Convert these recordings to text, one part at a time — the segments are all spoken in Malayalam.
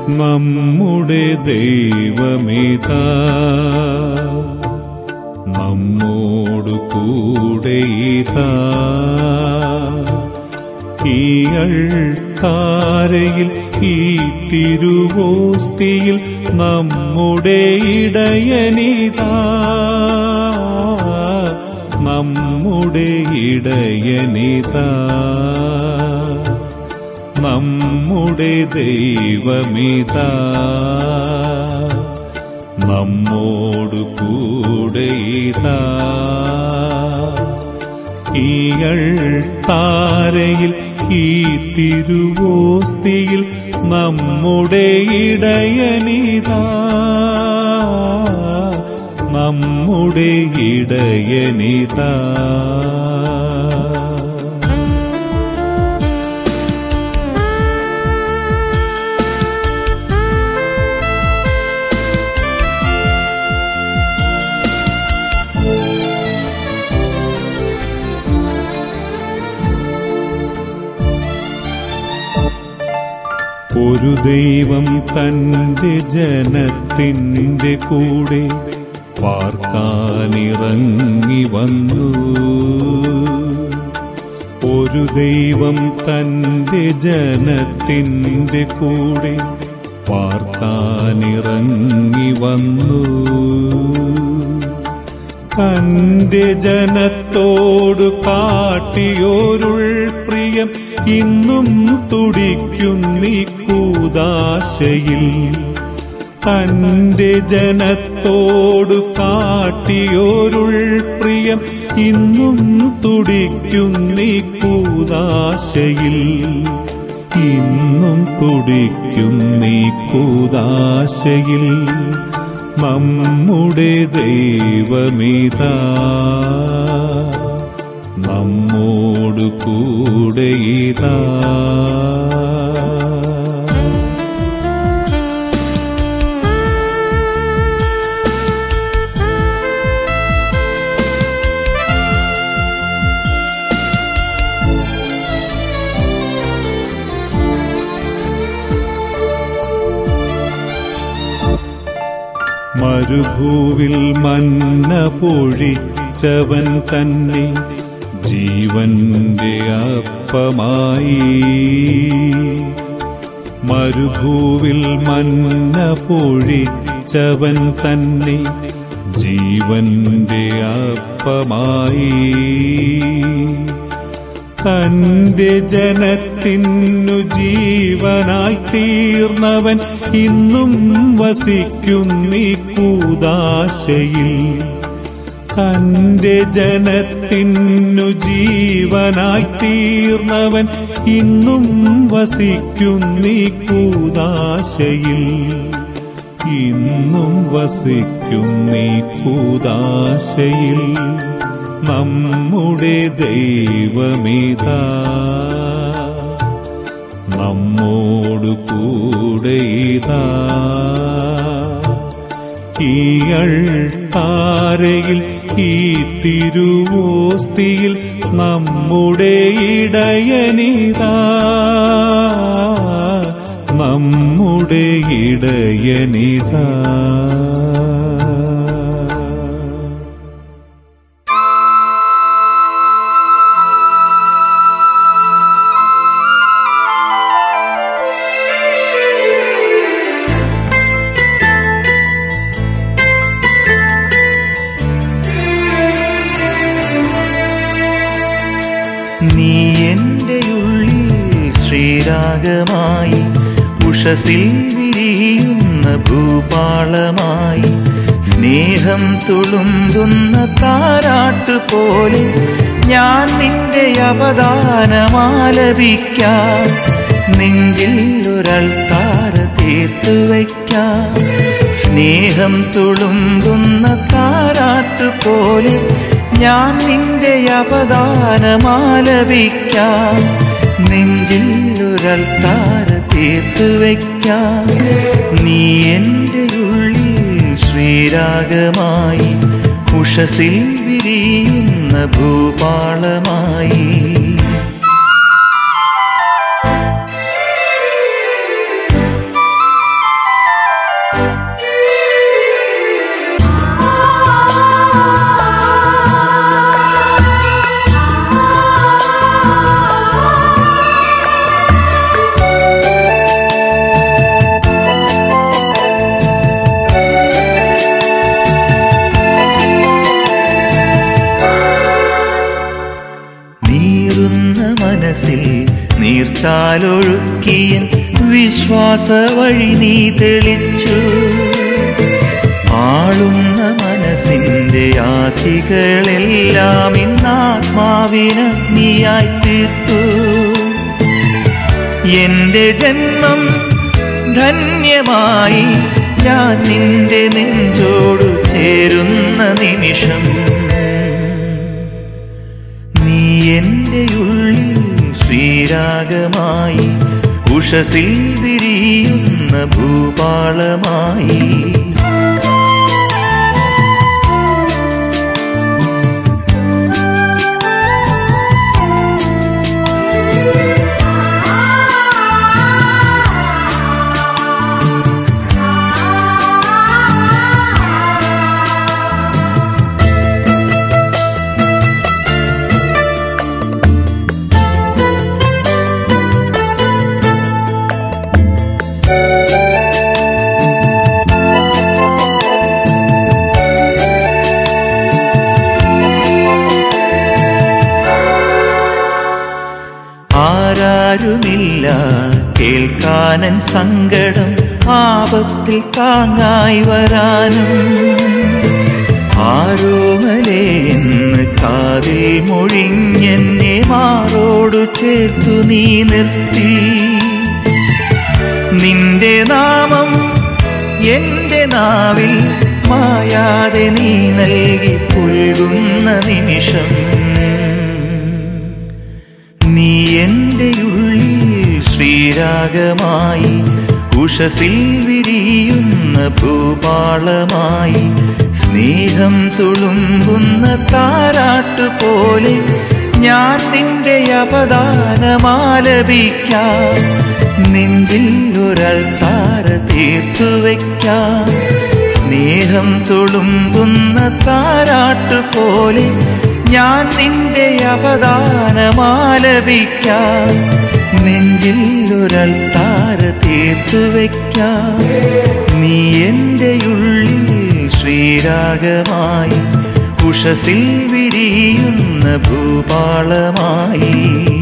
നമ്മുടെ ദൈവമിതാ നമ്മോടു കൂടെയിതാ ഈയൾ താരയിൽ ഈ തിരുവോസ്തിയിൽ നമ്മുടെ ഇടയനിതാ നമ്മുടെ ഇടയനിതാ നമ്മുടെ ദൈവമിതാ നമ്മോടു കൂടെയിതാ ഈയൾ താരയിൽ ഈ തിരുവോസ്തിയിൽ നമ്മുടെ ഇടയനിതാ നമ്മുടെ ഇടയനിതാ ഒരു ദൈവം തന്റെ ജനത്തിൻ്റെ കൂടെ പാർക്കാനിറങ്ങി വന്നു ഒരു ദൈവം തന്റെ ജനത്തിൻ്റെ കൂടെ പാർക്കാനിറങ്ങി വന്നു തന്റെ ജനത്തോട് കാട്ടിയോരുൾ പ്രിയം ഇന്നും തുടിക്കുന്നീ കൂതാശയിൽ തന്റെ ജനത്തോട് കാട്ടിയോരുൾ പ്രിയം ഇന്നും തുടിക്കുന്നീ കൂതാശയിൽ ഇന്നും തുടിക്കുന്നീ കൂതാശയിൽ നമ്മുടെ ദൈവമിതാ നമ്മോടു കൂടെയിതാ മരുഭൂവിൽ മന്ന പൊഴിച്ചവൻ തന്നെ ജീവന്റെ അപ്പമായി മരുഭൂവിൽ മന്ന പൊഴിച്ചവൻ തന്നെ ജീവന്റെ അപ്പമായി തന്റെ ജനത്തിനു ജീവനായി തീർന്നവൻ ഇന്നും വസിക്കുന്നീ കൂതാശയിൽ തന്റെ ജനത്തിനു ജീവനായി തീർന്നവൻ ഇന്നും വസിക്കുന്നീ കൂതാശയിൽ ഇന്നും വസിക്കുന്നീ കൂതാശയിൽ നമ്മുടെ ദൈവമിതാ നമ്മോടു കൂടെയിതാ ഈയൾ താരയിൽ ഈ തിരുവോസ്തിയിൽ നമ്മുടെ ഇടയനിതാ നമ്മുടെ ഇടയനിതാ നീ എൻ്റെ ഉള്ളിൽ ശ്രീരാഗമായി ഉഷസിൽ വിരിയുന്ന ഭൂപാളമായി സ്നേഹം തുളുമ്പുന്ന താരാട്ട് പോലെ ഞാൻ നിന്റെ അവദാനമാലപിക്കാം നെഞ്ചിൽ ഒരൾത്താര തീർത്തു വയ്ക്കാം സ്നേഹം തുളുമ്പുന്ന താരാട്ട് പോലെ ഞാൻ നിന്റെ അവദാനമാലപിക്കാം നെഞ്ചിൽ ഒരൾത്താര തീർത്തു വയ്ക്കാം നീ എൻ്റെ ഉള്ളിൽ ശ്രീരാഗമായി ഉഷസിൽ വിരിയുന്ന ഭൂപാളമായി നീറുന്ന മനസ്സിൽ നീർച്ചാലൊഴുക്കിയൻ വിശ്വാസ വഴി നീ തെളിച്ചു ആളുന്ന മനസ്സിന്റെ ആധികളെല്ലാം ഇന്നാത്മാവിനഗ്നിയായി തീർത്തു എന്റെ ജന്മം ധന്യമായി ഞാൻ നിന്റെ നെഞ്ചോടു ചേരുന്ന നിമിഷം നീ എന്റെ ഉള്ളിൽ ശ്രീരാഗമായി ഉഷസിൽ വിരിയുന്ന ഭൂപാളമായി ആരാരുമില്ല കേൾക്കാനൻ സങ്കടം ആപത്തിൽ താങ്ങായി വരാനും ആരോമലേ എന്ന് കാതിൽ മൊഴിഞ്ഞെന്നെ മാറോടു ചേർത്തു നീ നിർത്തി നിന്റെ നാമം എന്റെ നാവിൽ മായാതെ നീ നൽകി പുൽകുന്ന നിമിഷം നീ എന്റെ ഉള്ളിൽ ശ്രീരാഗമായി ഉഷസിൽ വിരിയുന്ന ഭൂപാളമായി സ്നേഹം തുളുമ്പുന്ന താരാട്ട് പോലെ ഞാൻ നിന്റെ അപദാനമാലപിക്കാം നെഞ്ചിൽ ഒരൾത്താര തീർത്തു വയ്ക്കാം സ്നേഹം തുളുമ്പുന്ന താരാട്ട് പോലെ ഞാൻ നിന്റെ അപദാനമാലപിക്കാം നെഞ്ചിൽ ഒരൾത്താര തീർത്തു വയ്ക്കാം നീ എൻ്റെ ഉള്ളിൽ ശ്രീരാഗമായി ഉഷസിൽ വിരിയുന്ന ഭൂപാളമായി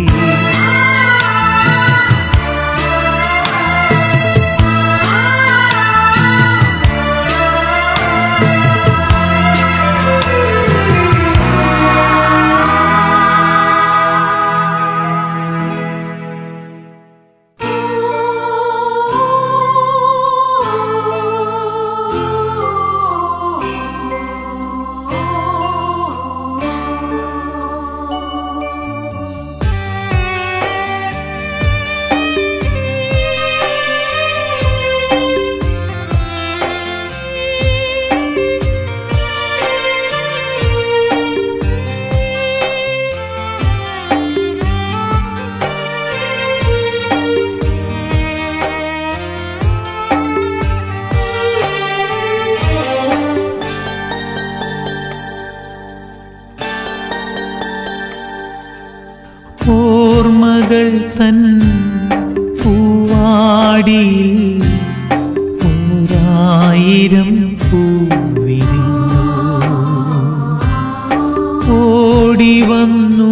ഓർമ്മകൾ തൻ പൂവാടിയിൽ ഓരായിരം പൂവിരിഞ്ഞു ഓടി വന്നു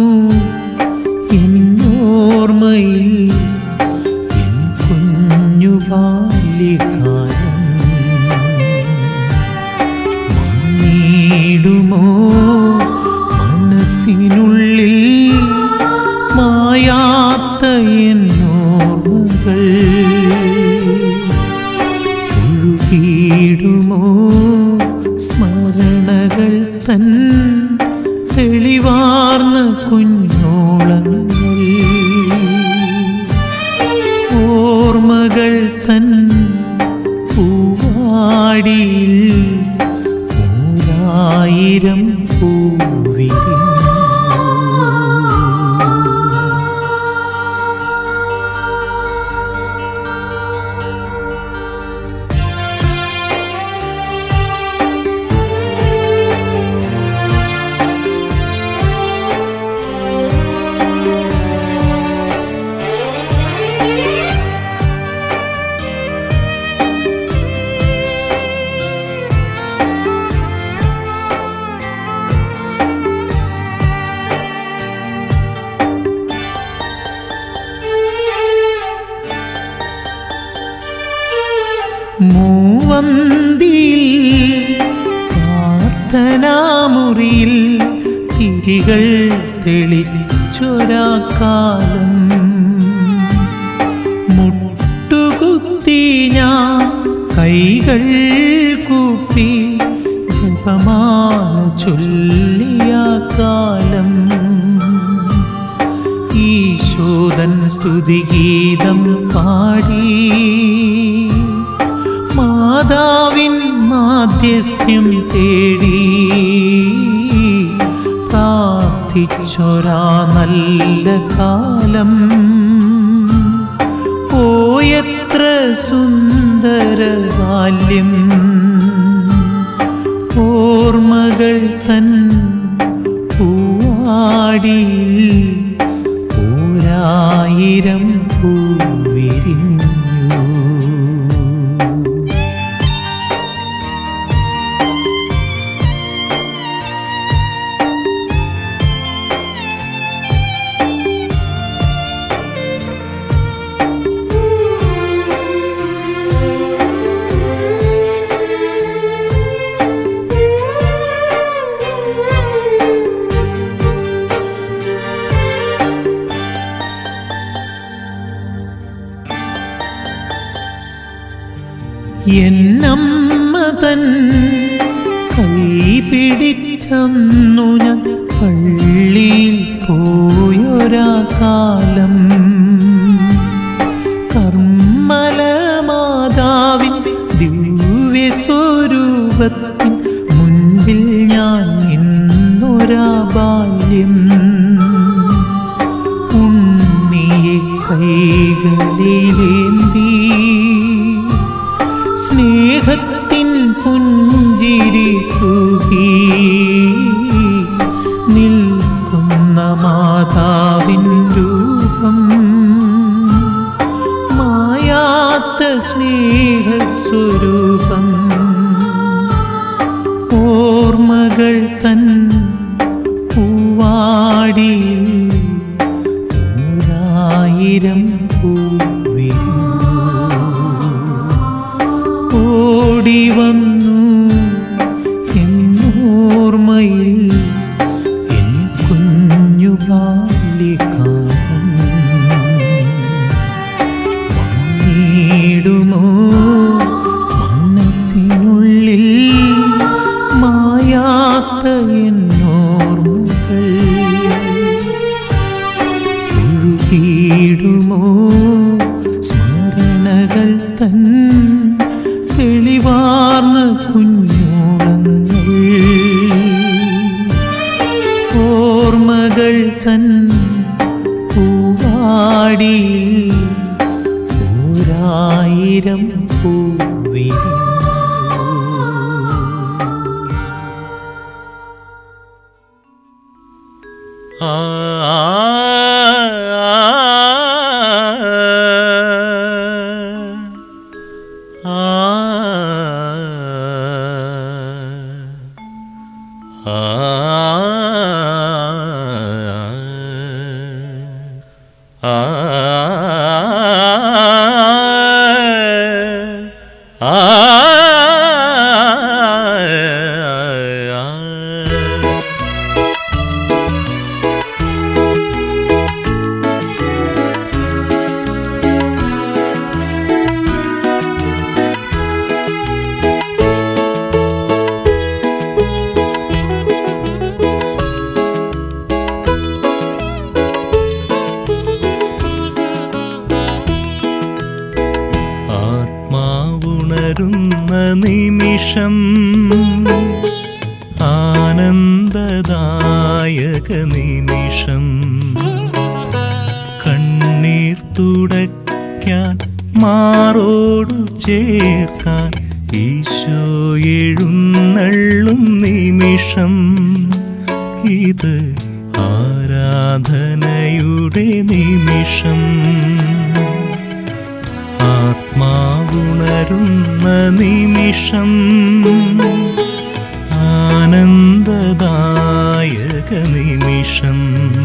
എന്നോർമ്മയിൽ എൻ കുഞ്ഞു ബാല്യകാലം മങ്ങിടുമോ മനസ്സിനുള്ളിൽ മായാത്ത എന്നോർമ്മകൾ ഒഴുകിയിടുമോ സ്മരണകൾ തൻ തെളിവാർന്ന കുഞ്ഞോളങ്ങൾ ഓർമ്മകൾ തൻ പൂവാടിയിൽ ഓരായിരം പൂവിരിഞ്ഞു മിഴികൾ തെളിച്ചൊരാ കാലം മുട്ടുകുത്തി ഞാൻ കൈകൾ കൂപ്പി ജപമാല ചൊല്ലിയ കാലം ഈശോദൻ സ്തുതിഗീതം പാടി മാതാവിൻ മാധ്യസ്ഥ്യം തേടി പ്രാർത്ഥിച്ചൊരാ നല്ല കാലം പോയത്ര സുന്ദര ബാല്യം ഓർമ്മകൾ തൻ പൂവാടിയിൽ ഓരായിരം പൂവിരിഞ്ഞു എന്നമ്മ തൻ കൈ പിടിച്ചന്നു ഞാൻ പള്ളിയിൽ പോയൊരാ കാലം കർമ്മല മാതാവിൻ ദിവ്യ സ്വരൂപത്തിൻ മുൻപിൽ ഞാൻ നിന്നൊരാ ബാല്യം ഉണ്ണിയെ കൈകളിലേന്തി സ്നേഹത്തിൻ പുഞ്ചിരി തൂകി നിൽക്കുന്ന മാതാവിൻ രൂപം മായാത്ത സ്നേഹസ്വരൂപം ഓർമ്മകൾ തൻ പൂവാടിയിൽ ഒരായിരം പൂവിരിഞ്ഞു ഓടി വന്നു എന്നോർമ്മയിൽ എൻ കുഞ്ഞു ബാല്യകാലം വന്നിടുമോ മനസ്സിനുള്ളിൽ മായാത്ത എന്നോർമ്മകൾ ഒഴുകിയിടുമോ സ്മരണകൾ തൻ തെളിവാർന്ന കുഞ്ഞോളങ്ങൾ ഓർമ്മകൾ തൻ പൂവാടി ഓരായിരം പൂവിരിഞ്ഞു ആ ആത്മാവുണരുന്ന നിമിഷം ആനന്ദദായക നിമിഷം കണ്ണീർ തുടയ്ക്കാൻ മാറോടു ചേർക്കാൻ ഈശോ എഴുന്നള്ളും നിമിഷം ഇത് ആരാധനയുടെ നിമിഷം ആത്മാവുണരുന്ന നിമിഷം ആനന്ദദായക നിമിഷം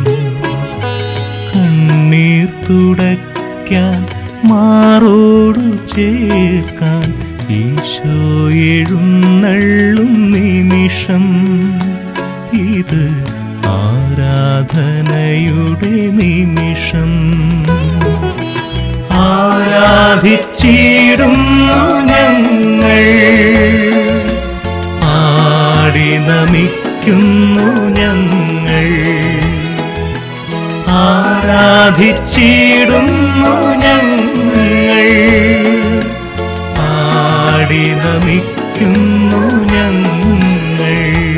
കണ്ണീർ തുടയ്ക്കാൻ മാറോടു ചേർക്കാൻ ഈശോ എഴുന്നള്ളും നിമിഷം ഇത് ആരാധന ആരാധനയുടെ നിമിഷം ആരാധിച്ചിടുന്നു ഞങ്ങൾ ആടി നമിക്കുന്നു ഞങ്ങൾ ആരാധിച്ചിടുന്നു ഞങ്ങൾ ആടി നമിക്കുന്നു ഞങ്ങൾ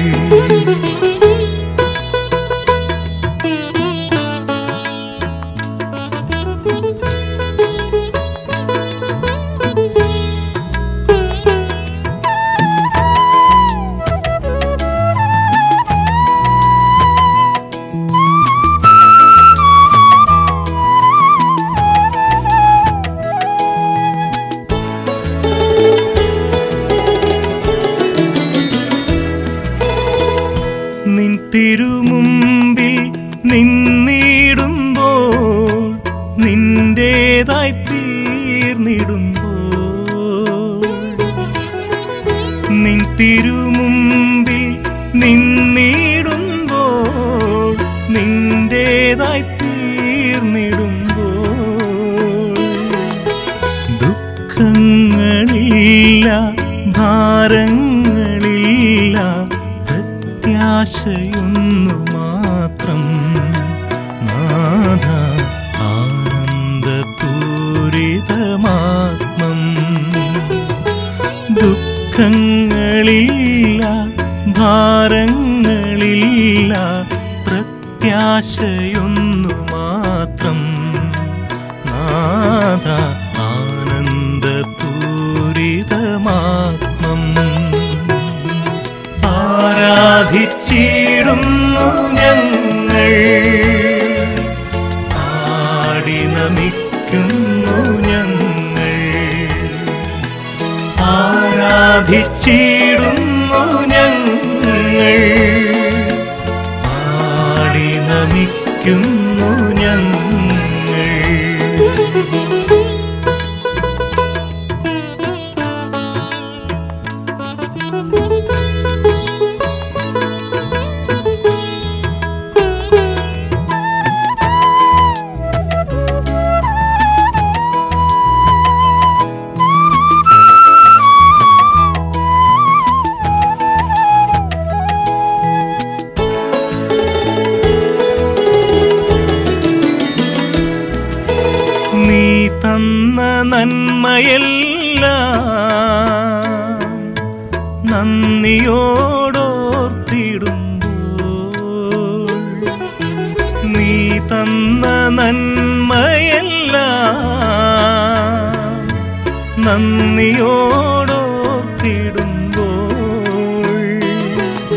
നിൻ തിരുമുമ്പിൽ നിന്നിടുമ്പോൾ നിന്റേതായി തീർന്നിടുമ്പോൾ നിൻ തിരുമുമ്പിൽ നിന്നിടുമ്പോൾ നിന്റേതായി തീർന്നിടുമ്പോൾ ദുഃഖങ്ങളില്ല ഭാരങ്ങളില്ല പ്രത്യാശയൊന്നു മാത്രം നാഥ ആനന്ദപൂരിതമാത്മം ദുഃഖങ്ങളില്ല ഭാരങ്ങളില്ല പ്രത്യാശയൊന്നു മാത്രം നാഥ ആനന്ദപൂരിതമാത്മം ആരാധിച്ചിടുന്നു ഞങ്ങൾ ആടി നമിക്കുന്നു ഞങ്ങൾ ആരാധിച്ചിടുന്നു ഞങ്ങൾ ആടി നമിക്കുന്നു ഞങ്ങൾ നീ തന്ന നന്മയെല്ലാം നന്ദിയോടോർത്തിടുമ്പോൾ നീ തന്ന നന്മയെല്ലാം നന്ദിയോടോർത്തിടുമ്പോൾ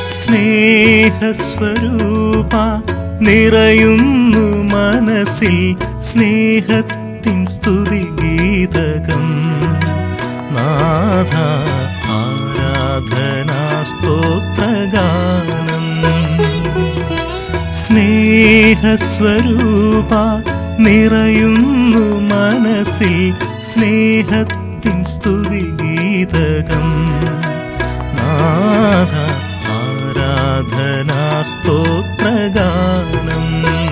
സ്നേഹസ്വരൂപ നിറയുന്നു മനസ്സിൽ സ്നേഹത്തിൻ സ്തുതിഗീതകം നാഥ ആരാധനാ സ്തോത്രഗാനം സ്നേഹസ്വരൂപ നിറയുന്നു മനസ്സിൽ സ്നേഹത്തിൻ സ്തുതിഗീതകം നാഥ ആരാധനാ സ്തോത്രഗാനം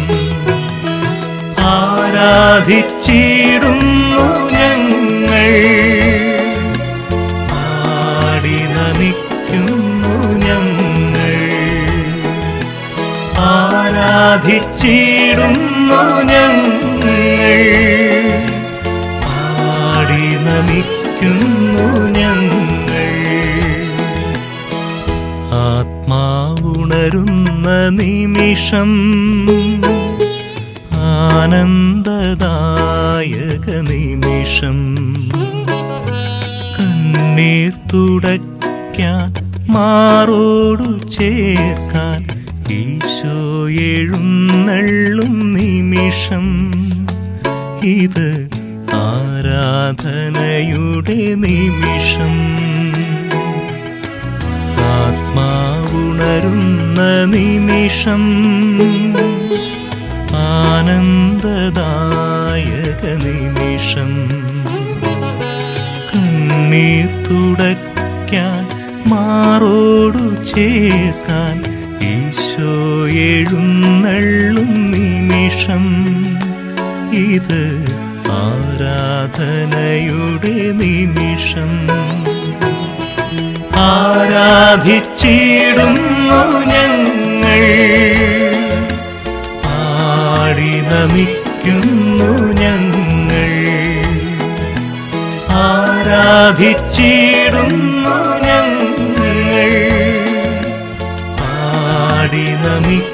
ആരാധിച്ചിടുന്നു ഞങ്ങൾ ആടി നമിക്കുന്നു ഞങ്ങൾ ആരാധിച്ചിടുന്നു ഞങ്ങൾ ആടി നമിക്കുന്നു ഞങ്ങൾ ആത്മാവുണരുന്ന നിമിഷം ആനന്ദദായക നിമിഷം കണ്ണീർ തുടയ്ക്കാൻ മാറോടു ചേർക്കാൻ ഈശോ എഴുന്നള്ളും നിമിഷം ഇത് ആരാധനയുടെ നിമിഷം ആത്മാവുണരുന്ന നിമിഷം ആനന്ദദായക നിമിഷം കണ്ണീർ തുടയ്ക്കാൻ മാറോടു ചേർക്കാൻ ഈശോ എഴുന്ന നിമിഷം ഇത് ആരാധനയുടെ നിമിഷം ആരാധിച്ചിടുന്നു ഞങ്ങൾ ആടി നമിക്കുന്നു ഞങ്ങൾ ആരാധിച്ചിടുന്നു ഞങ്ങൾ ആടി നമിക്കുന്നു